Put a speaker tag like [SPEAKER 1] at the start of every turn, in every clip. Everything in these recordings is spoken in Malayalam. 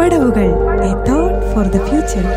[SPEAKER 1] പടവുകൾ a thought for the future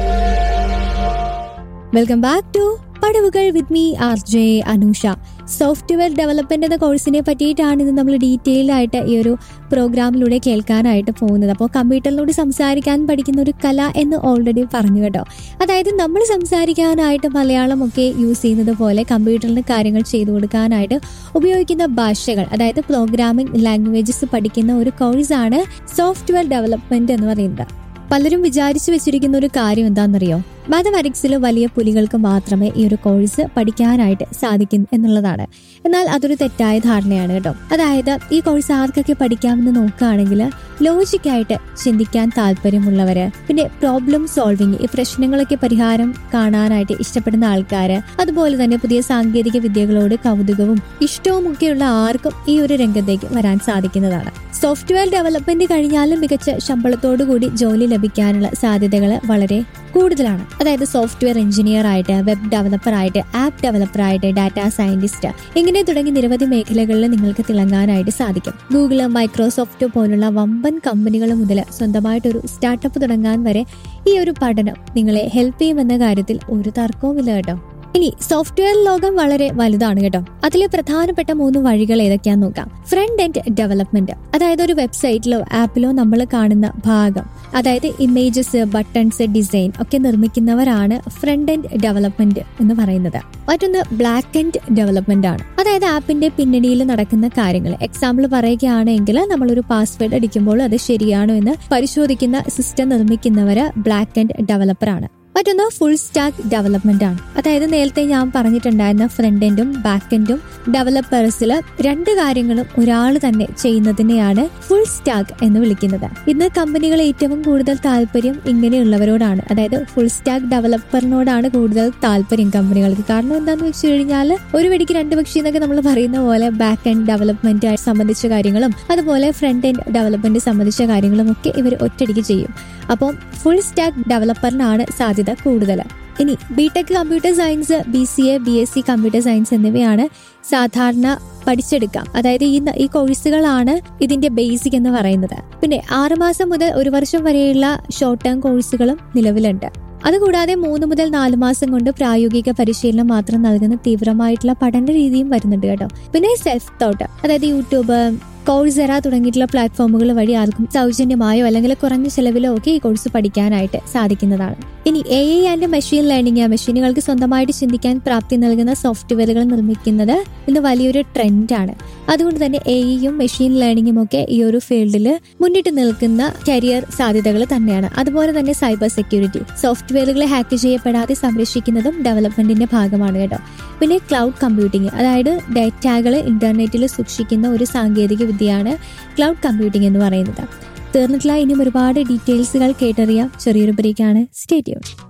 [SPEAKER 2] welcome back to Padavukal with me R J Anusha software development എന്ന കോഴ്സിനെ പറ്റിയിട്ടാണ് ഇന്ന് നമ്മൾ ഡീറ്റെയിൽ ആയിട്ട് ഈ ഒരു പ്രോഗ്രാമിലൂടെ കേൾക്കാനായിട്ട് പോകുന്നത് അപ്പോൾ കമ്പ്യൂട്ടറിലൂടെ സംസാരിക്കാൻ പഠിക്കുന്ന ഒരു കല എന്ന് ഓൾറെഡി പറഞ്ഞു കേട്ടോ അതായത് നമ്മൾ സംസാരിക്കാനായിട്ട് മലയാളമൊക്കെ യൂസ് ചെയ്യുന്നത് പോലെ കമ്പ്യൂട്ടറിന് കാര്യങ്ങൾ ചെയ്തു കൊടുക്കാനായിട്ട് ഉപയോഗിക്കുന്ന ഭാഷകൾ അതായത് പ്രോഗ്രാമിംഗ് ലാംഗ്വേജസ് പഠിക്കുന്ന ഒരു കോഴ്സാണ് സോഫ്റ്റ്വെയർ ഡെവലപ്മെന്റ് എന്ന് പറയുന്നത് പലരും വിചാരിച്ചു വെച്ചിരിക്കുന്ന ഒരു കാര്യം എന്താണെന്നറിയോ മാത്തമാറ്റിക്സിൽ വലിയ പുലികൾക്ക് മാത്രമേ ഈ ഒരു കോഴ്സ് പഠിക്കാനായിട്ട് സാധിക്കും എന്നുള്ളതാണ് എന്നാൽ അതൊരു തെറ്റായ ധാരണയാണ് കേട്ടോ അതായത് ഈ കോഴ്സ് ആർക്കൊക്കെ പഠിക്കാമെന്ന് നോക്കുകയാണെങ്കിൽ ലോജിക്കായിട്ട് ചിന്തിക്കാൻ താല്പര്യമുള്ളവര് പിന്നെ പ്രോബ്ലം സോൾവിങ് ഈ പ്രശ്നങ്ങളൊക്കെ പരിഹാരം കാണാനായിട്ട് ഇഷ്ടപ്പെടുന്ന ആൾക്കാര് അതുപോലെ തന്നെ പുതിയ സാങ്കേതിക വിദ്യകളോട് കൗതുകവും ഇഷ്ടവും ഒക്കെയുള്ള ആർക്കും ഈ ഒരു രംഗത്തേക്ക് വരാൻ സാധിക്കുന്നതാണ് സോഫ്റ്റ്വെയർ ഡെവലപ്മെന്റ് കഴിഞ്ഞാലും മികച്ച ശമ്പളത്തോടു കൂടി ജോലി ലഭിക്കാനുള്ള സാധ്യതകൾ വളരെ കൂടുതലാണ് അതായത് സോഫ്റ്റ്വെയർ എഞ്ചിനീയർ ആയിട്ട് വെബ് ഡെവലപ്പർ ആയിട്ട് ആപ്പ് ഡെവലപ്പർ ആയിട്ട് ഡാറ്റാ സയന്റിസ്റ്റ് ഇങ്ങനെ തുടങ്ങി നിരവധി മേഖലകളിൽ നിങ്ങൾക്ക് തിളങ്ങാനായിട്ട് സാധിക്കും ഗൂഗിള് മൈക്രോസോഫ്റ്റ് പോലുള്ള വമ്പൻ കമ്പനികൾ മുതൽ സ്വന്തമായിട്ടൊരു സ്റ്റാർട്ടപ്പ് തുടങ്ങാൻ വരെ ഈ ഒരു പഠനം നിങ്ങളെ ഹെൽപ്പ് ചെയ്യുമെന്ന കാര്യത്തിൽ ഒരു തർക്കവുമില്ല കേട്ടോ ഇനി സോഫ്റ്റ്വെയർ ലോകം വളരെ വലുതാണ് കേട്ടോ അതിലെ പ്രധാനപ്പെട്ട മൂന്ന് വഴികൾ ഏതൊക്കെയാന്ന് നോക്കാം ഫ്രണ്ട് എൻഡ് ഡെവലപ്മെന്റ് അതായത് ഒരു വെബ്സൈറ്റിലോ ആപ്പിലോ നമ്മൾ കാണുന്ന ഭാഗം അതായത് ഇമേജസ് ബട്ടൺസ് ഡിസൈൻ ഒക്കെ നിർമ്മിക്കുന്നവരാണ് ഫ്രണ്ട് എൻഡ് ഡെവലപ്മെന്റ് എന്ന് പറയുന്നത് മറ്റൊന്ന് ബ്ലാക്ക് എൻഡ് ഡെവലപ്മെന്റ് ആണ് അതായത് ആപ്പിന്റെ പിന്നണിയിൽ നടക്കുന്ന കാര്യങ്ങൾ എക്സാമ്പിൾ പറയുകയാണെങ്കിൽ നമ്മളൊരു പാസ്വേഡ് അടിക്കുമ്പോൾ അത് ശരിയാണോ എന്ന് പരിശോധിക്കുന്ന സിസ്റ്റം നിർമ്മിക്കുന്നവര് ബ്ലാക്ക് എൻഡ് ഡെവലപ്പർ ആണ് മറ്റൊന്ന് ഫുൾ സ്റ്റാക്ക് ഡെവലപ്മെന്റ് ആണ് അതായത് നേരത്തെ ഞാൻ പറഞ്ഞിട്ടുണ്ടായിരുന്ന ഫ്രണ്ട് എൻഡും ബാക്ക് എൻഡും ഡെവലപ്പേഴ്സിൽ രണ്ട് കാര്യങ്ങളും ഒരാൾ തന്നെ ചെയ്യുന്നതിനെയാണ് ഫുൾ സ്റ്റാക്ക് എന്ന് വിളിക്കുന്നത് ഇന്ന് കമ്പനികൾ ഏറ്റവും കൂടുതൽ താല്പര്യം ഇങ്ങനെയുള്ളവരോടാണ് അതായത് ഫുൾ സ്റ്റാക്ക് ഡെവലപ്പറിനോടാണ് കൂടുതൽ താല്പര്യം കമ്പനികൾക്ക് കാരണം എന്താണെന്ന് വെച്ച് കഴിഞ്ഞാൽ ഒരു വെടിക്ക് രണ്ട് പക്ഷി എന്നൊക്കെ നമ്മൾ പറയുന്ന പോലെ ബാക്ക് എൻഡ് ഡെവലപ്മെന്റ് സംബന്ധിച്ച കാര്യങ്ങളും അതുപോലെ ഫ്രണ്ട് എൻഡ് ഡെവലപ്മെന്റ് സംബന്ധിച്ച കാര്യങ്ങളും ഒക്കെ ഇവർ ഒറ്റയടിക്ക് ചെയ്യും അപ്പം ഫുൾ സ്റ്റാക്ക് ഡെവലപ്പറിനാണ് സാധ്യത കൂടുതൽ ഇനി B Tech computer science B C A B S C computer science എന്നിവയാണ് സാധാരണ പഠിച്ചെടുക്കാം അതായത് ഈ ഈ കോഴ്സുകളാണ് ഇതിന്റെ ബേസിക് എന്ന് പറയുന്നത് പിന്നെ ആറുമാസം മുതൽ ഒരു വർഷം വരെയുള്ള ഷോർട്ട് ടേം കോഴ്സുകളും നിലവിലുണ്ട് അതുകൂടാതെ മൂന്ന് മുതൽ നാല് മാസം കൊണ്ട് പ്രായോഗിക പരിശീലനം മാത്രം നൽകുന്ന തീവ്രമായിട്ടുള്ള പഠന രീതിയും വരുന്നുണ്ട് കേട്ടോ പിന്നെ സെൽഫ് തോട്ട് അതായത് യൂട്യൂബ് കോഴ്സെറ തുടങ്ങിയിട്ടുള്ള പ്ലാറ്റ്ഫോമുകൾ വഴി ആർക്കും സൗജന്യമായോ അല്ലെങ്കിൽ കുറഞ്ഞ ചെലവിലോ ഒക്കെ ഈ കോഴ്സ് പഠിക്കാനായിട്ട് സാധിക്കുന്നതാണ് ഇനി A I and machine learning മെഷീനുകൾക്ക് സ്വന്തമായിട്ട് ചിന്തിക്കാൻ പ്രാപ്തി നൽകുന്ന സോഫ്റ്റ്വെയറുകൾ നിർമ്മിക്കുന്നത് ഇന്ന് വലിയൊരു ട്രെൻഡാണ് അതുകൊണ്ട് തന്നെ എ ഐയും മെഷീൻ ലേണിംഗും ഒക്കെ ഈ ഒരു ഫീൽഡിൽ മുന്നിട്ട് നിൽക്കുന്ന കരിയർ സാധ്യതകൾ തന്നെയാണ് അതുപോലെ തന്നെ സൈബർ സെക്യൂരിറ്റി സോഫ്റ്റ്വെയറുകൾ ഹാക്ക് ചെയ്യപ്പെടാതെ സംരക്ഷിക്കുന്നതും ഡെവലപ്മെന്റിന്റെ ഭാഗമാണ് കേട്ടോ പിന്നെ ക്ലൗഡ് കമ്പ്യൂട്ടിംഗ് അതായത് ഡേറ്റാകൾ ഇന്റർനെറ്റിൽ സൂക്ഷിക്കുന്ന ഒരു സാങ്കേതിക വിദ്യയാണ് ക്ലൗഡ് കമ്പ്യൂട്ടിംഗ് എന്ന് പറയുന്നത് തീർന്നിട്ടില്ല ഇനിയും ഒരുപാട് ഡീറ്റെയിൽസുകൾ കേട്ടറിയാം ചെറിയൊരു ബ്രേക്കാണ് സ്റ്റേറ്റ്യൂൺ